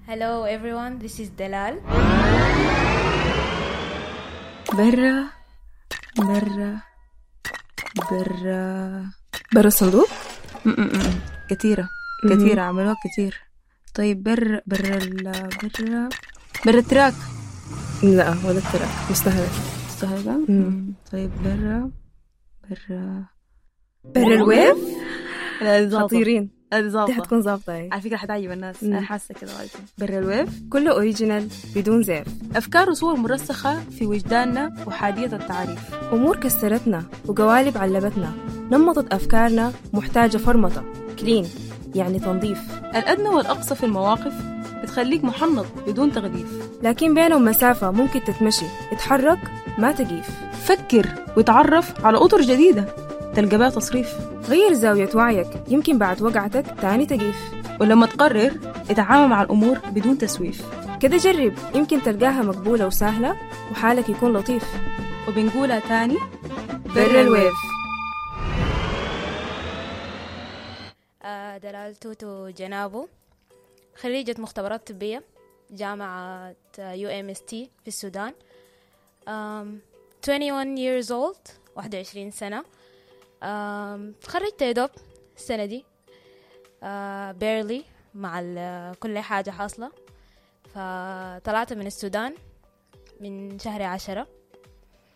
Hello everyone, this is Delal. برا برا برا برا الصندوق م- م- م. كثيرة مهم. كثيرة عملوها كثير طيب برا برا ال- برا برا التراك لا ولا التراك مستهلك مستهلكة مم. مم. طيب برا برا برا الويف لا هذه ظابطة خطيرين هذه دي ظابطة حتكون ظابطة هي على فكرة حتعجب الناس مم. أنا حاسة كده غالبا برا الويف كله اوريجينال بدون زيف أفكار وصور مرسخة في وجداننا وحادية التعريف أمور كسرتنا وقوالب علبتنا نمطت أفكارنا محتاجة فرمطة كلين يعني تنظيف الأدنى والأقصى في المواقف بتخليك محنط بدون تغليف لكن بينهم مسافة ممكن تتمشي اتحرك ما تقيف فكر وتعرف على أطر جديدة تلقى بها تصريف غير زاوية وعيك يمكن بعد وقعتك تاني تقيف ولما تقرر اتعامل مع الأمور بدون تسويف كده جرب يمكن تلقاها مقبولة وسهلة وحالك يكون لطيف وبنقولها تاني برا الويف آه، دلال توتو جنابو خريجة مختبرات طبية جامعة يو ام اس تي في السودان um, 21 years old 21 سنة um, تخرجت يا دوب السنة دي uh, barely مع ال- كل حاجة حاصلة فطلعت من السودان من شهر عشرة